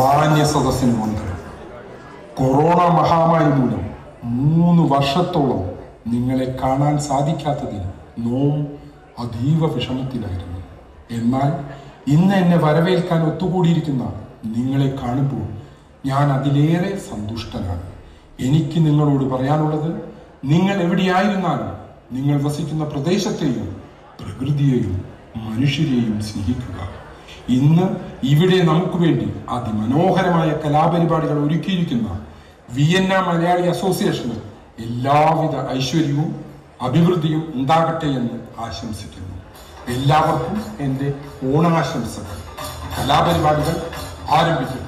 മാന്യ സദസ്സിന് വന്ദനം കൊറോണ മഹാമാരി മൂലം മൂന്ന് വർഷത്തോളം നിങ്ങളെ കാണാൻ സാധിക്കാത്തതിൽ നോം അതീവ വിഷമത്തിലായിരുന്നു എന്നാൽ ഇന്ന് എന്നെ വരവേൽക്കാൻ ഒത്തുകൂടിയിരിക്കുന്ന നിങ്ങളെ കാണുമ്പോൾ ഞാൻ അതിലേറെ സന്തുഷ്ടനാണ് എനിക്ക് നിങ്ങളോട് പറയാനുള്ളത് നിങ്ങൾ എവിടെയായിരുന്നാലും നിങ്ങൾ വസിക്കുന്ന പ്രദേശത്തെയും പ്രകൃതിയെയും മനുഷ്യരെയും സ്നേഹിക്കുക ഇന്ന് ഇവിടെ നമുക്ക് വേണ്ടി അതിമനോഹരമായ കലാപരിപാടികൾ ഒരുക്കിയിരിക്കുന്ന വിയന്ന മലയാളി അസോസിയേഷന് എല്ലാവിധ ഐശ്വര്യവും അഭിവൃദ്ധിയും ഉണ്ടാകട്ടെ എന്ന് ആശംസിക്കുന്നു എല്ലാവർക്കും എൻ്റെ ഓണാശംസകൾ കലാപരിപാടികൾ ആരംഭിക്കട്ടെ